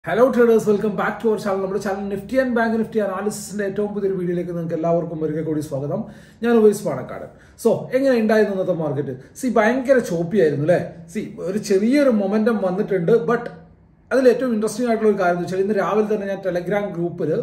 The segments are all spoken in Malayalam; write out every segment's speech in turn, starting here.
hello traders welcome back to our channel നമ്മുടെ channel Nifty and bank Nifty അനാലിസിന്റെ ഏറ്റവും പുതിയൊരു വീഡിയോയിലേക്ക് നിങ്ങൾക്ക് എല്ലാവർക്കും ഒരിക്കൽ കൂടി സ്വാഗതം ഞാൻ ഉപയോഗിച്ച് പാണക്കാട് സോ എങ്ങനെ ഉണ്ടായിരുന്നു ഇന്നത്തെ മാർക്കറ്റ് സി ഭയങ്കര ചോപ്പി ആയിരുന്നു അല്ലേ സി ഒരു ചെറിയൊരു മൊമെന്റം വന്നിട്ടുണ്ട് ബട്ട് അതിൽ ഏറ്റവും ഇൻട്രസ്റ്റിംഗ് ആയിട്ടുള്ള ഒരു കാര്യം എന്ന് വെച്ചാൽ ഇന്ന് രാവിലെ തന്നെ ഞാൻ ടെലഗ്രാം ഗ്രൂപ്പിൽ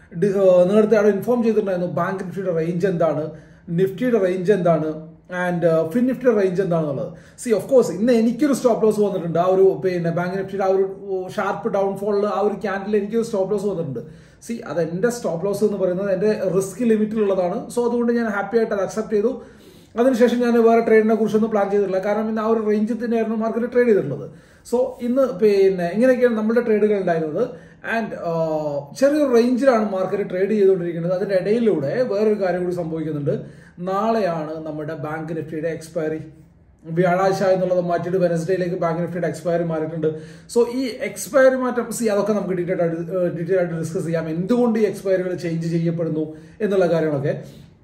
നേരത്തെ അവിടെ ഇൻഫോം ചെയ്തിട്ടുണ്ടായിരുന്നു ബാങ്ക് നിഫ്റ്റിയുടെ റേഞ്ച് എന്താണ് നിഫ്റ്റിയുടെ റേഞ്ച് എന്താണ് ആൻഡ് ഫിൻ നിഫ്റ്റിയുടെ റേഞ്ച് എന്താണെന്നുള്ളത് സി ഓഫ് കോഴ്സ് ഇന്ന് എനിക്കൊരു സ്റ്റോപ്പ് ലോസ് വന്നിട്ടുണ്ട് ആ ഒരു പിന്നെ ബാങ്ക് നിഫ്റ്റിയുടെ ആ ഒരു ഷാർപ്പ് ഡൗൺഫോളിൽ ആ ഒരു ക്യാൻഡിൽ എനിക്കൊരു സ്റ്റോപ്പ് ലോസ് വന്നിട്ടുണ്ട് സി അത് എൻ്റെ സ്റ്റോപ്പ് ലോസ് എന്ന് പറയുന്നത് എൻ്റെ റിസ്ക് ലിമിറ്റിലുള്ളതാണ് സോ അതുകൊണ്ട് ഞാൻ ഹാപ്പി ആയിട്ട് അത് അക്സെപ്റ്റ് ചെയ്തു അതിനുശേഷം ഞാൻ വേറെ ട്രേഡിനെ കുറിച്ചൊന്നും പ്ലാൻ ചെയ്തിട്ടില്ല കാരണം ഇന്ന് ആ ഒരു റേഞ്ചിൽ തന്നെയായിരുന്നു മാർക്കറ്റ് ട്രേഡ് ചെയ്തിട്ടുള്ളത് സോ ഇന്ന് പിന്നെ ഇങ്ങനെയൊക്കെയാണ് നമ്മുടെ ട്രേഡുകൾ ഉണ്ടായിരുന്നത് ആൻഡ് ചെറിയൊരു റേഞ്ചിലാണ് മാർക്കറ്റ് ട്രേഡ് ചെയ്തുകൊണ്ടിരിക്കുന്നത് അതിൻ്റെ ഇടയിലൂടെ വേറൊരു കാര്യം കൂടി സംഭവിക്കുന്നുണ്ട് നാളെയാണ് നമ്മുടെ ബാങ്ക് നിഫ്റ്റിയുടെ എക്സ്പയറി വ്യാഴാഴ്ച എന്നുള്ളത് മാറ്റിയിട്ട് വെനസ്ഡേയിലേക്ക് ബാങ്ക് നിഫ്റ്റിയുടെ എക്സ്പയറി മാറിയിട്ടുണ്ട് സോ ഈ എക്സ്പയറി മാറ്റം സി അതൊക്കെ നമുക്ക് ഡീറ്റെയിൽ ആയിട്ട് ഡീറ്റെയിൽ ആയിട്ട് ഡിസ്കസ് ചെയ്യാം എന്തുകൊണ്ട് ഈ എക്സ്പയറികൾ ചേഞ്ച് ചെയ്യപ്പെടുന്നു എന്നുള്ള കാര്യങ്ങളൊക്കെ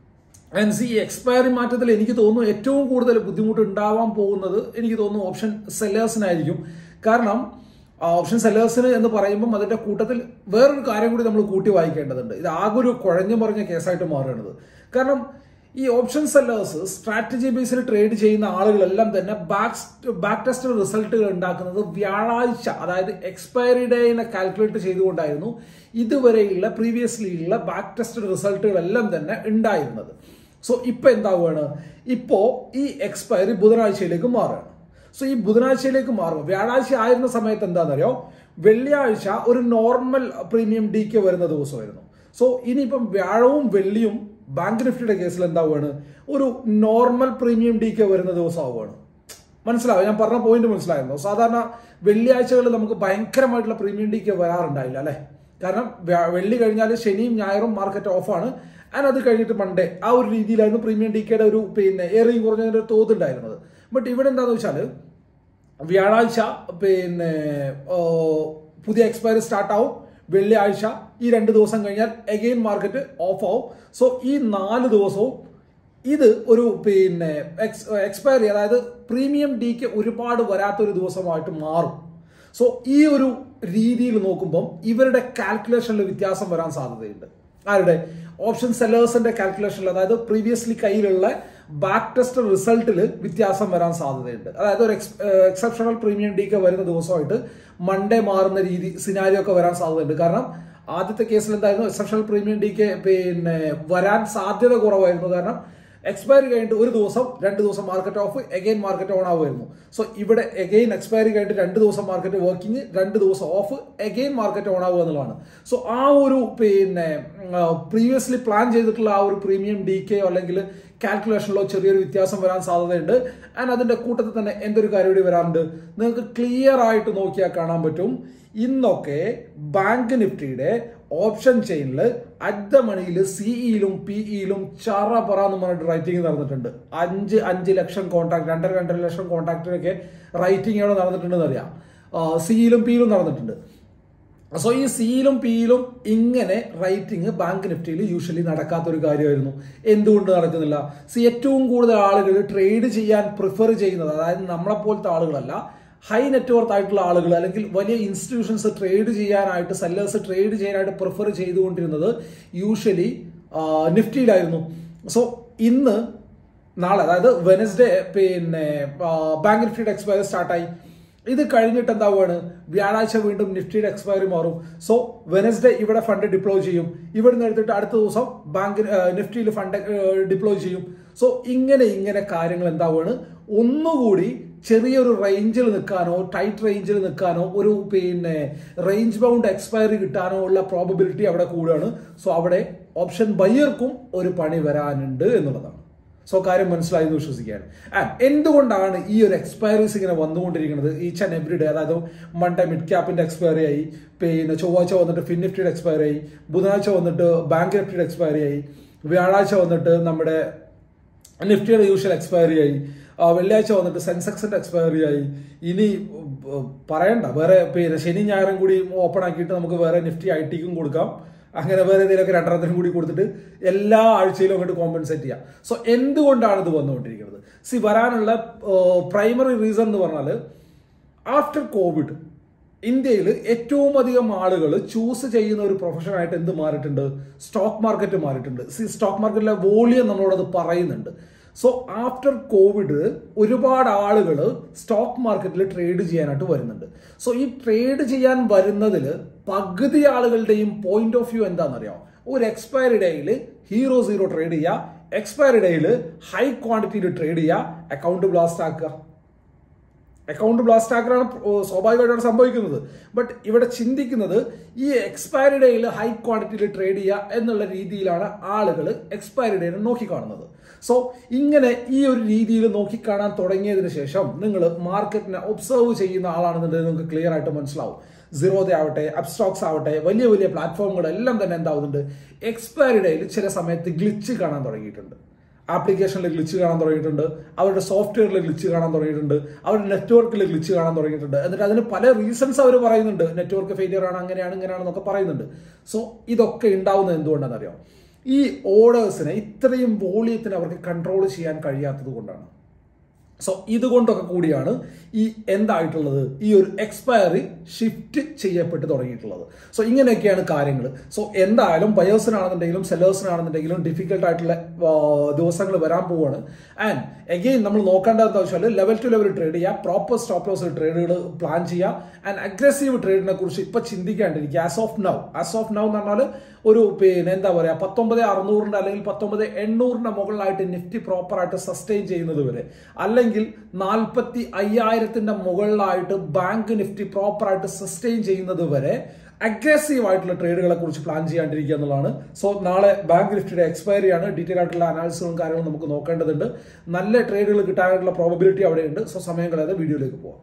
ആൻഡ് സി എക്സ്പയറി മാറ്റത്തിൽ എനിക്ക് തോന്നുന്നു ഏറ്റവും കൂടുതൽ ബുദ്ധിമുട്ട് ഉണ്ടാവാൻ പോകുന്നത് എനിക്ക് തോന്നുന്നു ഓപ്ഷൻ സെല്ലേഴ്സിനായിരിക്കും കാരണം ഓപ്ഷൻ സെല്ലേഴ്സിന് എന്ന് പറയുമ്പം അതിന്റെ കൂട്ടത്തിൽ വേറൊരു കാര്യം കൂടി നമ്മൾ കൂട്ടി വായിക്കേണ്ടതുണ്ട് ഇത് ആകെ ഒരു കുഴഞ്ഞു പറഞ്ഞ കേസായിട്ട് മാറുന്നത് കാരണം ഈ ഓപ്ഷൻ സെല്ലേഴ്സ് സ്ട്രാറ്റജി ബേസിൽ ട്രേഡ് ചെയ്യുന്ന ആളുകളെല്ലാം തന്നെ ബാക്ക് ബാക്ക് ടെസ്റ്റ് റിസൾട്ടുകൾ ഉണ്ടാക്കുന്നത് വ്യാഴാഴ്ച അതായത് എക്സ്പയറി ഡേനെ കാൽക്കുലേറ്റ് ചെയ്തുകൊണ്ടായിരുന്നു ഇതുവരെയുള്ള പ്രീവിയസ്ലി ഉള്ള ബാക്ക് ടെസ്റ്റ് റിസൾട്ടുകളെല്ലാം തന്നെ ഉണ്ടായിരുന്നത് സോ ഇപ്പൊ എന്താവുകയാണ് ഇപ്പോ ഈ എക്സ്പയറി ബുധനാഴ്ചയിലേക്ക് മാറുകയാണ് സോ ഈ ബുധനാഴ്ചയിലേക്ക് മാറും വ്യാഴാഴ്ച ആയിരുന്ന സമയത്ത് എന്താണെന്നറിയോ വെള്ളിയാഴ്ച ഒരു നോർമൽ പ്രീമിയം ഡി കെ വരുന്ന ദിവസമായിരുന്നു സോ ഇനിയിപ്പം വ്യാഴവും വെള്ളിയും ബാങ്ക് നിഫ്റ്റിയുടെ കേസിൽ എന്താവുകയാണ് ഒരു നോർമൽ പ്രീമിയം ഡി കെ വരുന്ന ദിവസമാവുകയാണ് മനസ്സിലാവും ഞാൻ പറഞ്ഞ പോയിന്റ് മനസ്സിലായിരുന്നു സാധാരണ വെള്ളിയാഴ്ചകളിൽ നമുക്ക് ഭയങ്കരമായിട്ടുള്ള പ്രീമിയം ഡി കെ വരാറുണ്ടായില്ല അല്ലെ കാരണം വെള്ളി കഴിഞ്ഞാൽ ശനിയും ഞായറും മാർക്കറ്റ് ഓഫാണ് ആൻഡ് അത് കഴിഞ്ഞിട്ട് മൺഡേ ആ ഒരു രീതിയിലായിരുന്നു പ്രീമിയം ഡി കെയുടെ ഒരു പിന്നെ ഏറിയും കുറഞ്ഞതിന്റെ തോതുണ്ടായിരുന്നത് ബട്ട് ഇവിടെ എന്താണെന്ന് വെച്ചാൽ വ്യാഴാഴ്ച പിന്നെ പുതിയ എക്സ്പയറി സ്റ്റാർട്ട് ആവും വെള്ളിയാഴ്ച ഈ രണ്ട് ദിവസം കഴിഞ്ഞാൽ എഗെയിൻ മാർക്കറ്റ് ഓഫ് ആവും സോ ഈ നാല് ദിവസവും ഇത് ഒരു പിന്നെ എക്സ്പയറി അതായത് പ്രീമിയം ഡിക്ക് ഒരുപാട് വരാത്തൊരു ദിവസമായിട്ട് മാറും സോ ഈ ഒരു രീതിയിൽ നോക്കുമ്പം ഇവരുടെ കാൽക്കുലേഷനിൽ വ്യത്യാസം വരാൻ സാധ്യതയുണ്ട് ആരുടെ ഓപ്ഷൻ സെല്ലേഴ്സിന്റെ കാൽക്കുലേഷനിൽ അതായത് പ്രീവിയസ്ലി കയ്യിലുള്ള ബാക്ക് ടെസ്റ്റ് റിസൾട്ടിൽ വ്യത്യാസം വരാൻ സാധ്യതയുണ്ട് അതായത് ഒരു എക്സെപ്ഷണൽ പ്രീമിയം ഡി ഒക്കെ വരുന്ന ദിവസമായിട്ട് മൺഡേ മാറുന്ന രീതി സിനാരിയോ ഒക്കെ വരാൻ സാധ്യതയുണ്ട് കാരണം ആദ്യത്തെ കേസിൽ എന്തായിരുന്നു എക്സെപ്ഷണൽ പ്രീമിയം ഡി കെ പിന്നെ വരാൻ സാധ്യത കുറവായിരുന്നു കാരണം എക്സ്പയറി കഴിഞ്ഞിട്ട് ഒരു ദിവസം രണ്ട് ദിവസം market off again market on ആവുമായിരുന്നു സോ ഇവിടെ എഗെയിൻ എക്സ്പയറി കഴിഞ്ഞിട്ട് രണ്ട് ദിവസം മാർക്കറ്റ് വർക്കിംഗ് രണ്ട് ദിവസം ഓഫ് എഗെയിൻ മാർക്കറ്റ് ഓൺ ആവുക എന്നുള്ളതാണ് സോ ആ ഒരു പിന്നെ പ്രീവിയസ്ലി പ്ലാൻ ചെയ്തിട്ടുള്ള ആ ഒരു പ്രീമിയം ഡി കെയോ അല്ലെങ്കിൽ കാൽക്കുലേഷനിലോ ചെറിയൊരു വ്യത്യാസം വരാൻ സാധ്യതയുണ്ട് ആൻഡ് അതിന്റെ കൂട്ടത്തിൽ തന്നെ എന്തൊരു കാര്യം കൂടി വരാറുണ്ട് നിങ്ങൾക്ക് ക്ലിയർ ആയിട്ട് നോക്കിയാൽ കാണാൻ പറ്റും ഇന്നൊക്കെ ബാങ്ക് നിഫ്റ്റിയുടെ ഓപ്ഷൻ ചെയിനിൽ അറ്റ് ദ മണിയിൽ സിഇയിലും പിഇയിലും ചറ പറ എന്ന് പറഞ്ഞിട്ട് റൈറ്റിംഗ് നടന്നിട്ടുണ്ട് അഞ്ച് അഞ്ച് ലക്ഷം കോൺട്രാക്ട് രണ്ടര രണ്ടര ലക്ഷം കോൺട്രാക്റ്റിനൊക്കെ റൈറ്റിംഗ് എവിടെ നടന്നിട്ടുണ്ടെന്ന് അറിയാം സിയിലും പിയിലും നടന്നിട്ടുണ്ട് സോ ഈ സിയിലും പിയിലും ഇങ്ങനെ റൈറ്റിംഗ് ബാങ്ക് നിഫ്റ്റിയിൽ യൂഷ്വലി നടക്കാത്ത ഒരു കാര്യമായിരുന്നു എന്തുകൊണ്ട് നടക്കുന്നില്ല സി ഏറ്റവും കൂടുതൽ ആളുകൾ ട്രേഡ് ചെയ്യാൻ പ്രിഫർ ചെയ്യുന്നത് അതായത് നമ്മളെപ്പോലത്തെ ആളുകളല്ല ഹൈ നെറ്റ്വർത്ത് ആയിട്ടുള്ള ആളുകൾ അല്ലെങ്കിൽ വലിയ ഇൻസ്റ്റിറ്റ്യൂഷൻസ് ട്രേഡ് ചെയ്യാനായിട്ട് സെല്ലേഴ്സ് ട്രേഡ് ചെയ്യാനായിട്ട് പ്രിഫർ ചെയ്തുകൊണ്ടിരുന്നത് യൂഷ്വലി നിഫ്റ്റിയിലായിരുന്നു സോ ഇന്ന് നാളെ അതായത് വെനസ്ഡേ പിന്നെ ബാങ്ക് നിഫ്റ്റിയുടെ എക്സ്പയർ സ്റ്റാർട്ടായി ഇത് കഴിഞ്ഞിട്ട് എന്താവുകയാണ് വ്യാഴാഴ്ച വീണ്ടും നിഫ്റ്റിയുടെ എക്സ്പയറി മാറും സോ വെനസ്ഡേ ഇവിടെ ഫണ്ട് ഡിപ്ലോയ് ചെയ്യും ഇവിടെ നിന്ന് എടുത്തിട്ട് അടുത്ത ദിവസം ബാങ്ക് നിഫ്റ്റിയിൽ ഫണ്ട് ഡിപ്ലോയ് ചെയ്യും സോ ഇങ്ങനെ ഇങ്ങനെ കാര്യങ്ങൾ എന്താവുകയാണ് ഒന്നുകൂടി ചെറിയൊരു റേഞ്ചിൽ നിൽക്കാനോ ടൈറ്റ് റേഞ്ചിൽ നിൽക്കാനോ ഒരു പിന്നെ റേഞ്ച് ബൗണ്ട് എക്സ്പയറി കിട്ടാനോ ഉള്ള പ്രോബബിലിറ്റി അവിടെ കൂടുകയാണ് സോ അവിടെ ഓപ്ഷൻ ബയ്യർക്കും ഒരു പണി വരാനുണ്ട് എന്നുള്ളതാണ് സോ കാര്യം മനസ്സിലായി എന്ന് വിശ്വസിക്കുകയാണ് ആൻഡ് എന്തുകൊണ്ടാണ് ഈ ഒരു എക്സ്പയറീസ് ഇങ്ങനെ വന്നുകൊണ്ടിരിക്കുന്നത് ഈച്ച് ആൻഡ് എവറി ഡേ അതായത് മൺഡേ മിഡ് ക്യാപ്പിന്റെ എക്സ്പയറി ആയി പിന്നെ ചൊവ്വാഴ്ച വന്നിട്ട് ഫിൻ നിഫ്റ്റിയുടെ എക്സ്പയറി ആയി ബുധനാഴ്ച വന്നിട്ട് ബാങ്ക് നിഫ്റ്റിയുടെ എക്സ്പയറി ആയി വ്യാഴാഴ്ച വന്നിട്ട് നമ്മുടെ നിഫ്റ്റിയുടെ യൂഷ്വൽ എക്സ്പയറി ആയി വെള്ളിയാഴ്ച വന്നിട്ട് സെൻസെക്സിന്റെ എക്സ്പയറി ആയി ഇനി പറയണ്ട വേറെ പിന്നെ ശനി ഞായറും കൂടി ഓപ്പൺ ആക്കിയിട്ട് നമുക്ക് വേറെ നിഫ്റ്റി ഐ ടിക്കും കൊടുക്കാം അങ്ങനെ വേറെ എന്തെങ്കിലുമൊക്കെ രണ്ടെണ്ണത്തിനും കൂടി കൊടുത്തിട്ട് എല്ലാ ആഴ്ചയിലും അങ്ങോട്ട് കോമ്പൻസേറ്റ് ചെയ്യാം സോ എന്തുകൊണ്ടാണ് ഇത് വന്നുകൊണ്ടിരിക്കുന്നത് സി വരാനുള്ള പ്രൈമറി റീസൺ എന്ന് പറഞ്ഞാൽ ആഫ്റ്റർ കോവിഡ് ഇന്ത്യയിൽ ഏറ്റവും അധികം ആളുകൾ ചൂസ് ചെയ്യുന്ന ഒരു പ്രൊഫഷനായിട്ട് എന്ത് മാറിയിട്ടുണ്ട് സ്റ്റോക്ക് മാർക്കറ്റ് മാറിയിട്ടുണ്ട് സി സ്റ്റോക്ക് മാർക്കറ്റിലെ വോളിയം നമ്മളോടത് പറയുന്നുണ്ട് സോ ആഫ്റ്റർ കോവിഡ് ഒരുപാട് ആളുകൾ സ്റ്റോക്ക് മാർക്കറ്റിൽ ട്രേഡ് ചെയ്യാനായിട്ട് വരുന്നുണ്ട് സോ ഈ ട്രേഡ് ചെയ്യാൻ വരുന്നതിൽ പകുതി ആളുകളുടെയും പോയിന്റ് ഓഫ് വ്യൂ എന്താണെന്നറിയാം ഒരു എക്സ്പയറി ഡേയിൽ ഹീറോ സീറോ ട്രേഡ് ചെയ്യുക എക്സ്പയറി ഡേയിൽ ഹൈ ക്വാണ്ടിറ്റിയിൽ ട്രേഡ് ചെയ്യുക അക്കൗണ്ട് ബ്ലാസ്റ്റ് ആക്കുക അക്കൗണ്ട് ബ്ലാസ്റ്റ് ആക്കലാണ് സ്വാഭാവികമായിട്ടാണ് സംഭവിക്കുന്നത് ബട്ട് ഇവിടെ ചിന്തിക്കുന്നത് ഈ എക്സ്പയറി ഡേയിൽ ഹൈ ക്വാണ്ടിറ്റിയിൽ ട്രേഡ് ചെയ്യുക എന്നുള്ള രീതിയിലാണ് ആളുകൾ എക്സ്പയറി ഡേനെ നോക്കിക്കാണുന്നത് സോ ഇങ്ങനെ ഈ ഒരു രീതിയിൽ നോക്കിക്കാണാൻ തുടങ്ങിയതിന് ശേഷം നിങ്ങൾ മാർക്കറ്റിനെ ഒബ്സർവ് ചെയ്യുന്ന ആളാണെന്നുണ്ടെങ്കിൽ നിങ്ങൾക്ക് ക്ലിയർ ആയിട്ട് മനസ്സിലാവും സീറോദ ആവട്ടെ അബ്സ്ട്രോക്സ് ആവട്ടെ വലിയ വലിയ പ്ലാറ്റ്ഫോമുകളെല്ലാം തന്നെ എന്താവുന്നുണ്ട് എക്സ്പയറി ഡേയിൽ ചില സമയത്ത് ഗ്ലിച്ച് കാണാൻ തുടങ്ങിയിട്ടുണ്ട് ആപ്ലിക്കേഷനിൽ ഗ്ലിച്ച് കാണാൻ തുടങ്ങിയിട്ടുണ്ട് അവരുടെ സോഫ്റ്റ്വെയറിൽ ഗ്ലിച്ച് കാണാൻ തുടങ്ങിയിട്ടുണ്ട് അവരുടെ നെറ്റ്വർക്കിൽ ഗ്ലിച്ച് കാണാൻ തുടങ്ങിയിട്ടുണ്ട് എന്നിട്ട് അതിന് പല റീസൺസ് അവർ പറയുന്നുണ്ട് നെറ്റ്വർക്ക് ഫെയിലിയർ ആണ് അങ്ങനെയാണ് ഇങ്ങനെയാണെന്നൊക്കെ പറയുന്നുണ്ട് സോ ഇതൊക്കെ ഉണ്ടാവുന്നത് എന്തുകൊണ്ടാണെന്നറിയാം ഈ ഓർഡേഴ്സിനെ ഇത്രയും വോളിയത്തിന് അവർക്ക് കൺട്രോൾ ചെയ്യാൻ കഴിയാത്തത് കൊണ്ടാണ് സോ ഇതുകൊണ്ടൊക്കെ കൂടിയാണ് ഈ എന്തായിട്ടുള്ളത് ഈ ഒരു എക്സ്പയറി ഷിഫ്റ്റ് ചെയ്യപ്പെട്ട് തുടങ്ങിയിട്ടുള്ളത് സോ ഇങ്ങനെയൊക്കെയാണ് കാര്യങ്ങൾ സോ എന്തായാലും ബയേഴ്സിനാണെന്നുണ്ടെങ്കിലും സെല്ലേഴ്സിനാണെന്നുണ്ടെങ്കിലും ഡിഫിക്കൽട്ട് ആയിട്ടുള്ള ദിവസങ്ങൾ വരാൻ പോവാണ് ആൻഡ് എഗെയിൻ നമ്മൾ നോക്കേണ്ടത് വെച്ചാൽ ലെവൽ ടു ലെവൽ ട്രേഡ് ചെയ്യുക പ്രോപ്പർ സ്റ്റോപ്പ് ലോസ് ട്രേഡുകൾ പ്ലാൻ ചെയ്യുക ആൻഡ് അഗ്രസീവ് ട്രേഡിനെ കുറിച്ച് ഇപ്പൊ ചിന്തിക്കാണ്ടിരിക്കുക as of now as of now എന്ന് പറഞ്ഞാൽ ഒരു പിന്നെ എന്താ പറയുക പത്തൊമ്പത് അറുന്നൂറിന്റെ അല്ലെങ്കിൽ പത്തൊമ്പത് എണ്ണൂറിന്റെ മുകളിലായിട്ട് നിഫ്റ്റി പ്രോപ്പറായിട്ട് സസ്റ്റെയിൻ ചെയ്യുന്നത് വരെ അല്ലെങ്കിൽ നാൽപ്പത്തി അയ്യായിരത്തിന്റെ മുകളിലായിട്ട് ബാങ്ക് നിഫ്റ്റി പ്രോപ്പറായിട്ട് സസ്റ്റെയിൻ ചെയ്യുന്നത് വരെ അഗ്രസീവ് ആയിട്ടുള്ള ട്രേഡുകളെ കുറിച്ച് പ്ലാൻ ചെയ്യാണ്ടിരിക്കുക എന്നുള്ളതാണ് സോ നാളെ ബാങ്ക് നിഫ്റ്റിയുടെ എക്സ്പയറി ആണ് ഡീറ്റെയിൽ ആയിട്ടുള്ള അനാലിസിസും കാര്യങ്ങളും നമുക്ക് നോക്കേണ്ടതുണ്ട് നല്ല ട്രേഡുകൾ കിട്ടാനായിട്ടുള്ള പ്രോബിലിറ്റി അവിടെയുണ്ട് സോ സമയം കളയാതെ വീഡിയോയിലേക്ക് പോവാം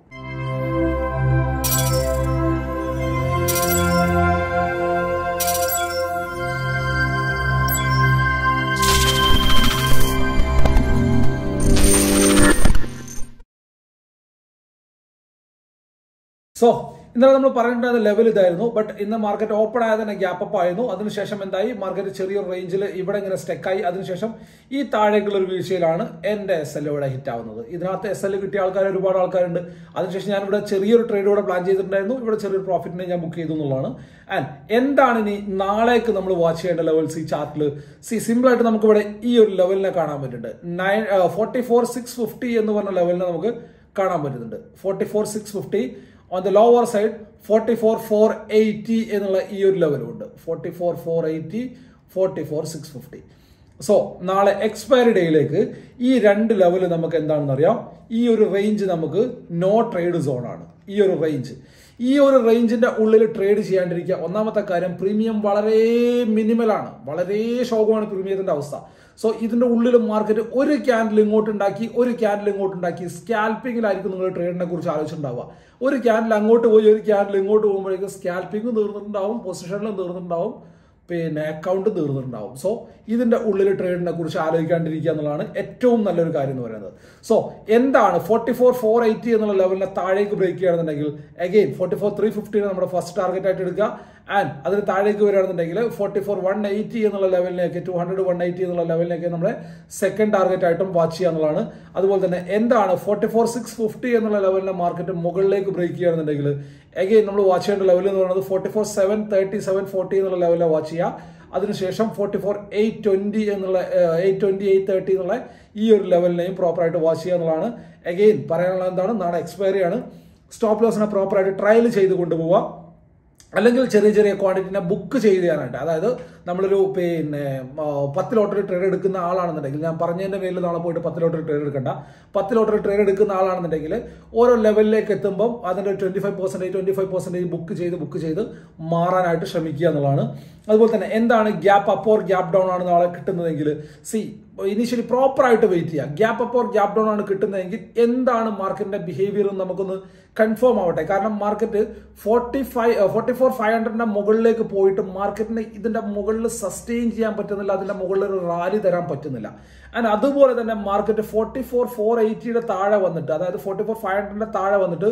സോ ഇന്നലെ നമ്മൾ പറഞ്ഞിട്ടുണ്ടായിരുന്ന ലെവൽ ഇതായിരുന്നു ബട്ട് ഇന്ന് മാർക്കറ്റ് ഓപ്പൺ ആയ തന്നെ ഗ്യാപ്പ് അപ്പ് ആയിരുന്നു അതിനുശേഷം എന്തായി മാർക്കറ്റ് ചെറിയൊരു റേഞ്ചിൽ ഇവിടെ ഇങ്ങനെ സ്റ്റെക്കായി അതിനുശേഷം ഈ താഴേക്കുള്ള ഒരു വീഴ്ചയിലാണ് എന്റെ എസ് എൽ ഇവിടെ ഹിറ്റ് ആവുന്നത് ഇതിനകത്ത് എസ് എൽ കിട്ടിയ ആൾക്കാർ ഒരുപാട് ആൾക്കാരുണ്ട് അതിനുശേഷം ഞാൻ ഇവിടെ ചെറിയൊരു ട്രേഡ് ഇവിടെ പ്ലാൻ ചെയ്തിട്ടുണ്ടായിരുന്നു ഇവിടെ ചെറിയൊരു പ്രോഫിറ്റിനെ ഞാൻ ബുക്ക് ചെയ്തു എന്നുള്ളതാണ് ആൻഡ് എന്താണ് ഇനി നാളേക്ക് നമ്മൾ വാച്ച് ചെയ്യേണ്ട ലെവൽസ് ഈ ചാർട്ടിൽ സി സിമ്പിൾ ആയിട്ട് നമുക്ക് ഇവിടെ ഈ ഒരു ലെവലിനെ കാണാൻ പറ്റുന്നുണ്ട് nine forty four six fifty എന്ന് പറഞ്ഞ ലെവലിനെ നമുക്ക് കാണാൻ പറ്റുന്നുണ്ട് forty four six fifty on the lower side forty four four eighty എന്നുള്ള ഈ ഒരു ലെവലും ഉണ്ട് forty four four eighty forty four six fifty so നാളെ എക്സ്പയറി ഡേയിലേക്ക് ഈ രണ്ട് ലെവൽ നമുക്ക് എന്താണെന്ന് അറിയാം ഈ ഒരു റേഞ്ച് നമുക്ക് നോ ട്രേഡ് സോൺ ആണ് ഈ ഒരു റേഞ്ച് ഈ ഒരു റേഞ്ചിന്റെ ഉള്ളിൽ ട്രേഡ് ചെയ്യാണ്ടിരിക്കുക ഒന്നാമത്തെ കാര്യം പ്രീമിയം വളരെ മിനിമലാണ് വളരെ ശോകമാണ് പ്രീമിയത്തിന്റെ അവസ്ഥ സോ ഇതിന്റെ ഉള്ളിൽ മാർക്കറ്റ് ഒരു ക്യാൻഡിൽ ഇങ്ങോട്ട് ഉണ്ടാക്കി ഒരു ക്യാൻഡിൽ ഇങ്ങോട്ട് ഉണ്ടാക്കി സ്കാൽപ്പിങ്ങിലായിരിക്കും നിങ്ങൾ ട്രേഡിനെ കുറിച്ച് ആലോചിച്ചിട്ടുണ്ടാവുക ഒരു ക്യാൻഡിൽ അങ്ങോട്ട് പോയി ഒരു ക്യാൻഡിൽ ഇങ്ങോട്ട് പോകുമ്പോഴേക്കും സ്കാൽപ്പിംഗ് തീർന്നിട്ടുണ്ടാവും പൊസിഷനിലും തീർന്നിട്ടുണ്ടാവും പിന്നെ അക്കൗണ്ട് തീർന്നിട്ടുണ്ടാവും സോ ഇതിന്റെ ഉള്ളിൽ ട്രേഡിനെ കുറിച്ച് ആലോചിക്കാണ്ടിരിക്കുക എന്നുള്ളതാണ് ഏറ്റവും നല്ലൊരു കാര്യം എന്ന് പറയുന്നത് സോ എന്താണ് ഫോർട്ടി ഫോർ ഫോർ എയ്റ്റി എന്നുള്ള ലെവലിനെ താഴേക്ക് ബ്രേക്ക് ചെയ്യുകയാണെന്നുണ്ടെങ്കിൽ അഗെയിൻ ഫോർട്ടി ഫോർ ത്രീ ഫിഫ്റ്റീനെ നമ്മുടെ ഫസ്റ്റ് ടാർഗറ്റ് ആയിട്ട് എടുക്കുക ആൻഡ് അതിന് താഴേക്ക് വരികയാണെന്നുണ്ടെങ്കിൽ ഫോർട്ടി ഫോർ വൺ എയ്റ്റി എന്നുള്ള ലെവലിലേക്ക് ടു ഹൺഡ്രഡ് വൺ എയ്റ്റി എന്നുള്ള ലെവലിലേക്ക് നമ്മുടെ സെക്കൻഡ് ടാർഗറ്റ് ആയിട്ടും വാച്ച് ചെയ്യുക എന്നുള്ളതാണ് അതുപോലെ തന്നെ എന്താണ് ഫോർട്ടി ഫോർ സിക്സ് ഫിഫ്റ്റി എന്നുള്ള ലെവലിനെ മാർക്കറ്റ് മുകളിലേക്ക് ബ്രേക്ക് ചെയ്യുകയാണെന്നുണ്ടെങ്കിൽ അഗെയിൻ നമ്മൾ വാച്ച് ചെയ്യേണ്ട ലെവൽ എന്ന് പറയുന്നത് forty four seven thirty seven forty എന്നുള്ള ലെവലിൽ വാച്ച് ചെയ്യുക അതിനുശേഷം ഫോർട്ടി ഫോർ എയ്റ്റ് ട്വന്റി എന്നുള്ള എയ്റ്റ് ട്വന്റി എയ്റ്റ് തേർട്ടി എന്നുള്ള ഈ ഒരു ലെവലിനെയും പ്രോപ്പറായിട്ട് വാച്ച് ചെയ്യുക എന്നുള്ളതാണ് അഗെയിൻ പറയാനുള്ള എന്താണ് നാളെ എക്സ്പയറി ആണ് സ്റ്റോപ്പ് ലോസിനെ പ്രോപ്പറായിട്ട് ട്രയൽ ചെയ്ത് കൊണ്ടുപോവുക അല്ലെങ്കിൽ ചെറിയ ചെറിയ ക്വാണ്ടിറ്റിനെ ബുക്ക് ചെയ്ത് ചെയ്യാനായിട്ട് അതായത് നമ്മളൊരു പിന്നെ പത്ത് ലോട്ടറി ട്രേഡ് എടുക്കുന്ന ആളാണെന്നുണ്ടെങ്കിൽ ഞാൻ പറഞ്ഞതിന്റെ പേരിൽ നാളെ പോയിട്ട് പത്ത് ലോട്ടറി ട്രേഡ് എടുക്കണ്ട പത്ത് ലോട്ടറി ട്രേഡ് എടുക്കുന്ന ആളാണെന്നുണ്ടെങ്കിൽ ഓരോ ലെവലിലേക്ക് എത്തുമ്പോൾ അതിന്റെ twenty five percentage twenty five percentage book ചെയ്ത് ബുക്ക് ചെയ്ത് മാറാനായിട്ട് ശ്രമിക്കുക എന്നുള്ളതാണ് അതുപോലെ തന്നെ എന്താണ് gap up or gap down ആണ് നാളെ കിട്ടുന്നതെങ്കിൽ സി ഇനീഷ്യലി പ്രോപ്പർ ആയിട്ട് വെയിറ്റ് ചെയ്യാം gap up or gap down ആണ് കിട്ടുന്നതെങ്കിൽ എന്താണ് മാർക്കറ്റിന്റെ ബിഹേവിയർ നമുക്കൊന്ന് കൺഫേം ആവട്ടെ കാരണം market forty five forty four five ഹൺഡ്രഡിന്റെ മുകളിലേക്ക് പോയിട്ട് മാർക്കറ്റിന് ഇതിന്റെ മുകളിൽ സസ്റ്റെയിൻ ചെയ്യാൻ പറ്റുന്നില്ല അതിന്റെ മുകളിൽ ഒരു റാലി തരാൻ പറ്റുന്നില്ല ആൻഡ് അതുപോലെ തന്നെ മാർക്കറ്റ് ഫോർട്ടി ഫോർ ഫോർ എയ്റ്റിയുടെ താഴെ വന്നിട്ട് അതായത് ഫോർട്ടി ഫോർ ഫൈവ് ഹൺഡ്രഡിന്റെ താഴെ വന്നിട്ട്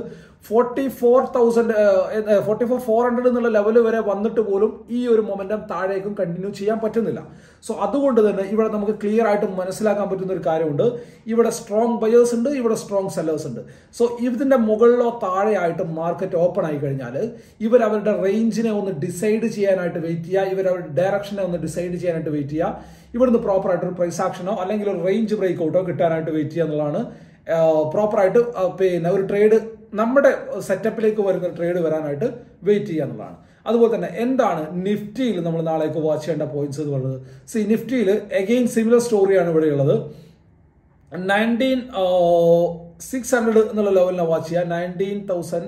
forty four thousand forty four four hundred എന്നുള്ള ലെവൽ വരെ വന്നിട്ട് പോലും ഈ ഒരു മൊമെന്റം താഴേക്കും കണ്ടിന്യൂ ചെയ്യാൻ പറ്റുന്നില്ല സോ അതുകൊണ്ട് തന്നെ ഇവിടെ നമുക്ക് ക്ലിയർ ആയിട്ട് മനസ്സിലാക്കാൻ പറ്റുന്ന ഒരു കാര്യമുണ്ട് ഇവിടെ സ്ട്രോങ് ബയേഴ്സ് ഉണ്ട് ഇവിടെ സ്ട്രോങ് സെല്ലേഴ്സ് ഉണ്ട് സോ ഇതിന്റെ മുകളിലോ താഴെയായിട്ട് മാർക്കറ്റ് ഓപ്പൺ ആയി കഴിഞ്ഞാൽ ഇവർ അവരുടെ റേഞ്ചിനെ ഒന്ന് ഡിസൈഡ് ചെയ്യാനായിട്ട് വെയിറ്റ് ചെയ്യുക ഇവർ അവരുടെ ഡയറക്ഷനെ ഒന്ന് ഡിസൈഡ് ചെയ്യാനായിട്ട് വെയിറ്റ് ചെയ്യുക ഇവിടുന്ന് പ്രോപ്പർ ആയിട്ട് ഒരു പ്രൈസ് ആക്ഷനോ അല്ലെങ്കിൽ ഒരു റേഞ്ച് ബ്രേക്ക് ഔട്ടോ കിട്ടാനായിട്ട് വെയിറ്റ് ചെയ്യുക എന്നുള്ളതാണ് പ്രോപ്പറായിട്ട് പിന്നെ ഒരു ട്രേഡ് നമ്മുടെ സെറ്റപ്പിലേക്ക് വരുന്ന ട്രേഡ് വരാനായിട്ട് വെയിറ്റ് ചെയ്യുക എന്നുള്ളതാണ് അതുപോലെ തന്നെ എന്താണ് നിഫ്റ്റിയിൽ നമ്മൾ നാളേക്ക് വാച്ച് ചെയ്യേണ്ട പോയിന്റ്സ് എന്ന് പറയുന്നത് സി നിഫ്റ്റിയിൽ എഗെയിൻ സിമിലർ സ്റ്റോറിയാണ് ഇവിടെ ഉള്ളത് നയൻറ്റീൻ സിക്സ് ഹൺഡ്രഡ് എന്നുള്ള ലെവലിനെ വാച്ച് ചെയ്യുക nineteen thousand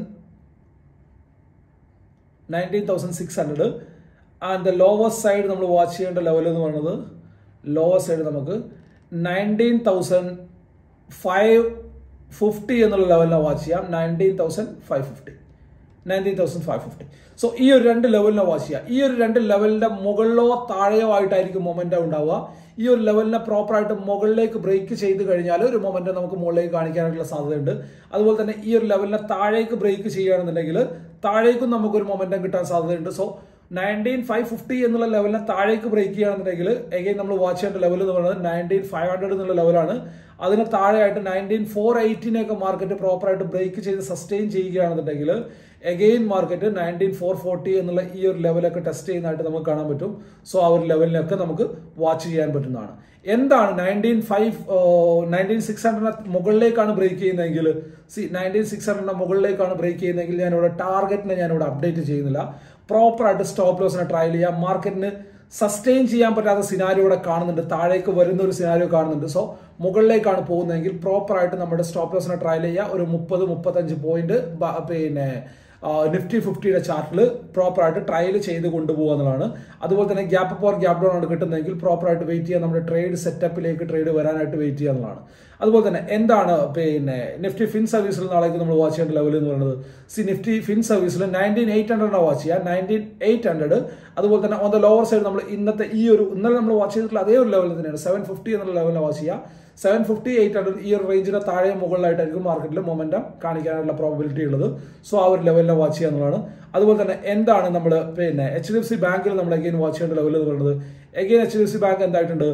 nineteen thousand six hundred and the lower side നമ്മൾ വാച്ച് ചെയ്യേണ്ട ലെവൽ എന്ന് പറയുന്നത് ലോവർ സൈഡ് നമുക്ക് നയൻറ്റീൻ തൗസൻഡ് ഫൈവ് ഫിഫ്റ്റി എന്നുള്ള ലെവലിനെ വാച്ച് ചെയ്യാം nineteen thousand five fifty nineteen thousand five fifty so ഈ ഒരു രണ്ട് ലെവലിനെ വാച്ച് ചെയ്യുക ഈ ഒരു രണ്ട് ലെവലിന്റെ മുകളിലോ താഴെയോ ആയിട്ടായിരിക്കും മൊമെന്റം ഉണ്ടാവുക ഈ ഒരു ലെവലിനെ പ്രോപ്പറായിട്ട് മുകളിലേക്ക് ബ്രേക്ക് ചെയ്ത് കഴിഞ്ഞാൽ ഒരു മൊമെന്റം നമുക്ക് മുകളിലേക്ക് കാണിക്കാനായിട്ടുള്ള സാധ്യതയുണ്ട് അതുപോലെ തന്നെ ഈ ഒരു ലെവലിനെ താഴേക്ക് ബ്രേക്ക് ചെയ്യുകയാണെന്നുണ്ടെങ്കിൽ താഴേക്കും നമുക്കൊരു മൊമെന്റം കിട്ടാൻ സാധ്യതയുണ്ട് സോ നയൻറ്റീൻ ഫൈവ് ഫിഫ്റ്റി എന്നുള്ള ലെവലിനെ താഴേക്ക് ബ്രേക്ക് ചെയ്യുകയാണെന്നുണ്ടെങ്കിൽ എഗെയിൻ നമ്മൾ വാച്ച് ചെയ്യേണ്ട ലെവൽ എന്ന് പറയുന്നത് നയൻറ്റീൻ ഫൈവ് ഹൺഡ്രഡ് എന്നുള്ള ലെവലാണ് അതിന് താഴെയായിട്ട് നയൻറ്റീൻ ഫോർ എയ്റ്റീനൊക്കെ മാർക്കറ്റ് പ്രോപ്പറായിട്ട് ബ്രേക്ക് ചെയ്ത് സസ്റ്റെയിൻ ചെയ്യുകയാണെന്നുണ്ടെങ്കിൽ again market nineteen four forty എന്നുള്ള ഈ ഒരു ലെവലൊക്കെ ടെസ്റ്റ് ചെയ്യുന്നതായിട്ട് നമുക്ക് കാണാൻ പറ്റും സോ ആ ഒരു ലെവലിനൊക്കെ നമുക്ക് വാച്ച് ചെയ്യാൻ പറ്റുന്നതാണ് എന്താണ് nineteen five nineteen six hundred മുകളിലേക്കാണ് ബ്രേക്ക് ചെയ്യുന്നതെങ്കിൽ സി നയൻറ്റീൻ സിക്സ് ഹൺഡ്രഡിന്റെ മുകളിലേക്കാണ് ബ്രേക്ക് ചെയ്യുന്നതെങ്കിൽ ഞാൻ ഇവിടെ ടാർഗറ്റിനെ ഞാൻ ഇവിടെ അപ്ഡേറ്റ് ചെയ്യുന്നില്ല പ്രോപ്പറായിട്ട് സ്റ്റോപ്പ് ലോസിനെ ട്രയൽ ചെയ്യാം മാർക്കറ്റിന് സസ്റ്റെയിൻ ചെയ്യാൻ പറ്റാത്ത സിനാരിയോ ഇവിടെ കാണുന്നുണ്ട് താഴേക്ക് വരുന്ന ഒരു സിനാരിയോ കാണുന്നുണ്ട് സോ മുകളിലേക്കാണ് പോകുന്നതെങ്കിൽ പ്രോപ്പറായിട്ട് നമ്മുടെ സ്റ്റോപ്പ് ലോസിനെ ട്രയൽ ചെയ്യുക ഒരു മുപ്പത് മുപ്പത്തഞ്ച് പോയിന്റ് പിന്നെ നിഫ്റ്റി ഫിഫ്റ്റിയുടെ ചാർട്ടിൽ പ്രോപ്പറായിട്ട് ട്രയൽ ചെയ്ത് കൊണ്ടുപോകുക എന്നുള്ളതാണ് അതുപോലെ തന്നെ gap up or gap down ആണ് കിട്ടുന്നതെങ്കിൽ പ്രോപ്പറായിട്ട് വെയിറ്റ് ചെയ്യുക നമ്മുടെ ട്രേഡ് സെറ്റപ്പിലേക്ക് ട്രേഡ് വരാനായിട്ട് വെയിറ്റ് ചെയ്യുക എന്നുള്ളതാണ് അതുപോലെ തന്നെ എന്താണ് പിന്നെ നിഫ്റ്റി ഫിൻ സർവീസിൽ നാളേക്ക് നമ്മൾ വാച്ച് ചെയ്യേണ്ട ലെവൽ എന്ന് പറയുന്നത് സി നിഫ്റ്റി ഫിൻ സർവീസിൽ നയൻറ്റീൻ എയ്റ്റ് ഹൺഡ്രഡ് വാച്ച് ചെയ്യുക നയൻറ്റീൻ എയ്റ്റ് ഹൺഡ്രഡ് അതുപോലെ തന്നെ ഓൺ ദ ലോവർ സൈഡ് നമ്മൾ ഇന്നത്തെ ഈ ഒരു ഇന്നലെ നമ്മൾ വാച്ച് ചെയ്തിട്ടുള്ള അതേ ഒരു ലെവൽ തന്നെയാണ് സെവൻ ഫിഫ്റ്റി എന്നുള്ള ലെവലിൽ വാച്ച് ചെയ്യുക സെവൻ ഫിഫ്റ്റി എയ്റ്റ് ഹൺഡ്രഡ് ഈ ഒരു റേഞ്ചിന് താഴെ മുകളിലായിട്ടായിരിക്കും മാർക്കറ്റിൽ മൊമെന്റം കാണിക്കാനുള്ള പ്രോബിലിറ്റി ഉള്ളത് സോ ആ ഒരു ലെവലിനെ വാച്ച് ചെയ്യുക എന്നുള്ളതാണ് അതുപോലെ തന്നെ എന്താണ് നമ്മൾ പിന്നെ എച്ച് ഡി എഫ് സി ബാങ്കിൽ നമ്മൾ എഗെയിൻ വാച്ച് ചെയ്യേണ്ട ലെവൽ എന്ന് പറയുന്നത് again H D F C bank എന്തായിട്ടുണ്ട്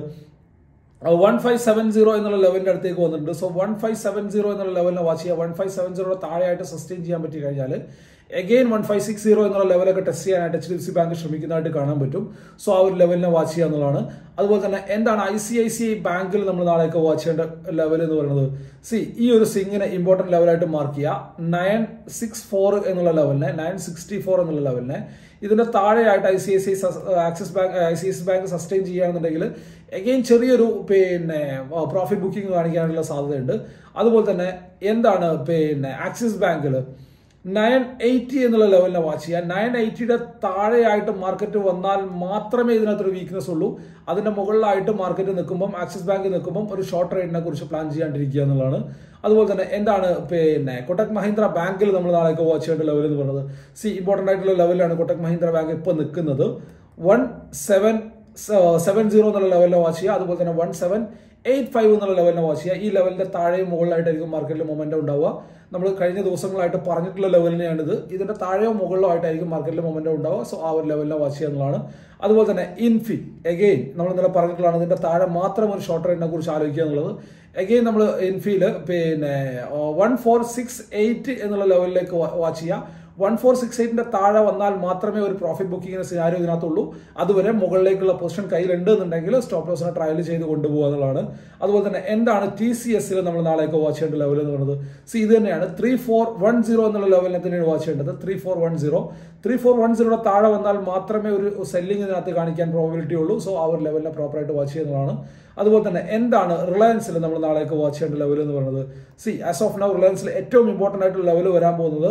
വൺ ഫൈവ് സെവൻ സീറോ എന്നുള്ള ലെവലിന്റെ അടുത്തേക്ക് വന്നിട്ടുണ്ട് so one five seven zero എന്നുള്ള ലെവലിനെ വാച്ച് ചെയ്യുക വൺ ഫൈവ് സെവൻ സീറോ താഴെയായിട്ട് സസ്റ്റെയിൻ ചെയ്യാൻ പറ്റി കഴിഞ്ഞാൽ again one five six zero എന്നുള്ള ലെവലൊക്കെ ടെസ്റ്റ് ചെയ്യാനായിട്ട് H D F C bank ശ്രമിക്കുന്നതായിട്ട് കാണാൻ പറ്റും സോ ആ ഒരു ലെവലിനെ വാച്ച് ചെയ്യുക എന്നുള്ളതാണ് അതുപോലെ തന്നെ എന്താണ് I C I C I ബാങ്കിൽ നമ്മൾ നാളെയൊക്കെ വാച്ച് ചെയ്യേണ്ട ലെവൽ എന്ന് പറയുന്നത് സി ഈ ഒരു സിങ്ങിനെ ഇമ്പോർട്ടന്റ് ലെവലായിട്ട് മാർക്ക് ചെയ്യുക നയൻ സിക്സ് ഫോർ എന്നുള്ള ലെവലിനെ നയൻ സിക്സ്റ്റി ഫോർ എന്നുള്ള ലെവലിനെ ഇതിന്റെ താഴെയായിട്ട് I C I C axis bank I C S bank sustain ചെയ്യുകയാണെന്നുണ്ടെങ്കിൽ എഗെയിൻ ചെറിയൊരു പിന്നെ പ്രോഫിറ്റ് ബുക്കിംഗ് കാണിക്കാനുള്ള സാധ്യതയുണ്ട് അതുപോലെ തന്നെ എന്താണ് പിന്നെ ആക്സിസ് ബാങ്കിൽ നയൻ എയ്റ്റി എന്നുള്ള ലെവലിനെ വാച്ച് ചെയ്യുക നയൻ എയ്റ്റിയുടെ താഴെയായിട്ട് മാർക്കറ്റ് വന്നാൽ മാത്രമേ ഇതിനകത്തൊരു വീക്ക്നെസ് ഉള്ളൂ അതിന്റെ മുകളിലായിട്ട് മാർക്കറ്റ് നിൽക്കുമ്പം ആക്സിസ് ബാങ്ക് നിൽക്കുമ്പം ഒരു ഷോർട്ട് ട്രേഡിനെ കുറിച്ച് പ്ലാൻ ചെയ്യാണ്ടിരിക്കുക എന്നുള്ളതാണ് അതുപോലെ തന്നെ എന്താണ് പിന്നെ കൊട്ടക് മഹീന്ദ്ര ബാങ്കിൽ നമ്മൾ നാളേക്ക് വാച്ച് ചെയ്യേണ്ട ലെവൽ എന്ന് പറയുന്നത് സി ഇമ്പോർട്ടന്റ് ആയിട്ടുള്ള ലെവലാണ് കൊട്ടക് മഹീന്ദ്ര ബാങ്ക് ഇപ്പോൾ നിൽക്കുന്നത് വൺ സെവൻ സെവൻ സീറോ എന്നുള്ള ലെവലിനെ വാച്ച് ചെയ്യുക അതുപോലെ തന്നെ വൺ സെവൻ എയ്റ്റ് ഫൈവ് എന്നുള്ള ലെവലിനെ വാച്ച് ചെയ്യുക ഈ ലെവലിന്റെ താഴെയും മുകളിലായിട്ടായിരിക്കും മാർക്കറ്റിൽ മൊമെന്റം ഉണ്ടാവുക നമ്മൾ കഴിഞ്ഞ ദിവസങ്ങളായിട്ട് പറഞ്ഞിട്ടുള്ള ലെവലിനെയാണിത് ഇതിന്റെ താഴെയോ മുകളിലോ ആയിട്ടായിരിക്കും മാർക്കറ്റിൽ മൊമെന്റം ഉണ്ടാവുക സോ ആ ഒരു ലെവലിനെ വാച്ച് ചെയ്യുക എന്നുള്ളതാണ് അതുപോലെ തന്നെ ഇൻഫി എഗെയിൻ നമ്മൾ ഇന്നലെ പറഞ്ഞിട്ടുള്ളതാണ് ഇതിന്റെ താഴെ മാത്രം ഒരു ഷോർട്ട് റേറ്റിനെ കുറിച്ച് ആലോചിക്കുക എന്നുള്ളത് എഗെയിൻ നമ്മൾ ഇൻഫിയിൽ പിന്നെ വൺ ഫോർ സിക്സ് എയ്റ്റ് എന്നുള്ള ലെവലിലേക്ക് വാച്ച് ചെയ്യുക വൺ ഫോർ സിക്സ് എയ്റ്റിന്റെ താഴെ വന്നാൽ മാത്രമേ ഒരു പ്രോഫിറ്റ് ബുക്കിങ്ങിന് സിനാരിയോ ഇതിനകത്തുള്ളൂ അതുവരെ മുകളിലേക്കുള്ള പൊസിഷൻ കയ്യിലുണ്ട് എന്നുണ്ടെങ്കിൽ സ്റ്റോപ്പ് ലോസിനെ ട്രയൽ ചെയ്ത് കൊണ്ടുപോകുക എന്നുള്ളതാണ് അതുപോലെ തന്നെ എന്താണ് ടി സി എസിൽ നമ്മൾ നാളെയൊക്കെ വാച്ച് ചെയ്യേണ്ട ലെവൽ എന്ന് പറയുന്നത് സി ഇത് തന്നെയാണ് ത്രീ ഫോർ വൺ സീറോ എന്നുള്ള ലെവലിനെ തന്നെയാണ് വാച്ച് ചെയ്യേണ്ടത് three four one zero three four one സീറോയുടെ താഴെ വന്നാൽ മാത്രമേ ഒരു സെല്ലിംഗ് ഇതിനകത്ത് കാണിക്കാൻ പ്രോബിലിറ്റി ഉള്ളൂ സോ ആ ഒരു ലെവലിനെ പ്രോപ്പറായിട്ട് വാച്ച് ചെയ്യുന്നതാണ് അതുപോലെ തന്നെ എന്താണ് റിലയൻസിൽ നമ്മൾ നാളെയൊക്കെ വാച്ച് ചെയ്യേണ്ട ലെവൽ എന്ന് പറയുന്നത് സി ആസ് ഓഫ് നൗ റിലയൻസിൽ ഏറ്റവും ഇമ്പോർട്ടന്റ് ആയിട്ടുള്ള ലെവൽ വരാൻ പോകുന്നത്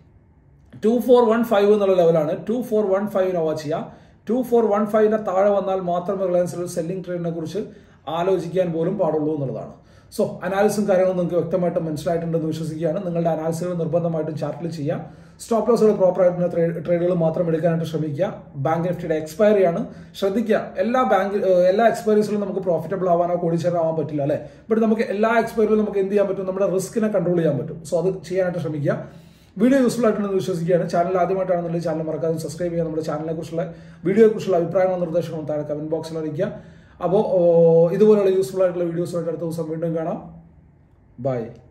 ടു ഫോർ വൺ ഫൈവ് എന്നുള്ള ലെവലാണ് ടു ഫോർ വൺ ഫൈവിനെ വാച്ച് ചെയ്യുക ടു ഫോർ വൺ ഫൈവിന്റെ താഴെ വന്നാൽ മാത്രമേ റിലയൻസിൽ ഒരു സെല്ലിംഗ് ട്രെയിനിനെ കുറിച്ച് ആലോചിക്കാൻ പോലും പാടുള്ളൂ എന്നുള്ളതാണ് സോ അനാലിസും കാര്യങ്ങളും നിങ്ങൾക്ക് വ്യക്തമായിട്ട് മനസ്സിലായിട്ടുണ്ടെന്ന് വിശ്വസിക്കുകയാണ് നിങ്ങളുടെ അനാലിസുകൾ നിർബന്ധമായിട്ടും ചാർട്ടിൽ ചെയ്യാം സ്റ്റോപ്പ് ലോസുകൾ പ്രോപ്പർ ആയിട്ടുള്ള ട്രേഡുകൾ മാത്രം എടുക്കാനായിട്ട് ശ്രമിക്കുക ബാങ്ക് നിഫ്റ്റിയുടെ എക്സ്പയറി ആണ് ശ്രദ്ധിക്കുക എല്ലാ ബാങ്ക് എല്ലാ എക്സ്പയറീസിലും നമുക്ക് പ്രോഫിറ്റബിൾ ആവാനോ കോടീശ്വരനാവാൻ പറ്റില്ല അല്ലേ ബട്ട് നമുക്ക് എല്ലാ എക്സ്പയറിലും നമുക്ക് എന്ത് ചെയ്യാൻ പറ്റും നമ്മുടെ റിസ്കിനെ കൺട്രോൾ ചെയ്യാൻ പറ്റും സോ അത് ചെയ്യാനായിട്ട് ശ്രമിക്കുക വീഡിയോ യൂസ്ഫുൾ ആയിട്ടുണ്ടെന്ന് വിശ്വസിക്കുകയാണ് ചാനൽ ആദ്യമായിട്ടാണെന്നുണ്ടെങ്കിൽ ചാനൽ മറക്കാതെ സബ്സ്ക്രൈബ് ചെയ്യുക നമ്മുടെ ചാനലിനെ കുറിച്ചുള്ള വീഡിയോയെ കുറിച്ചുള്ള അഭിപ്രായങ്ങളും നിർദ്ദേശങ്ങളും താഴെ കമന്റ് ബോക്സിൽ അറിയിക്കുക അപ്പോൾ ഇതുപോലുള്ള യൂസ്ഫുൾ ആയിട്ടുള്ള വീഡിയോസുമായിട്ട് അടുത്ത ദിവസം വീണ്ടും കാണാം ബൈ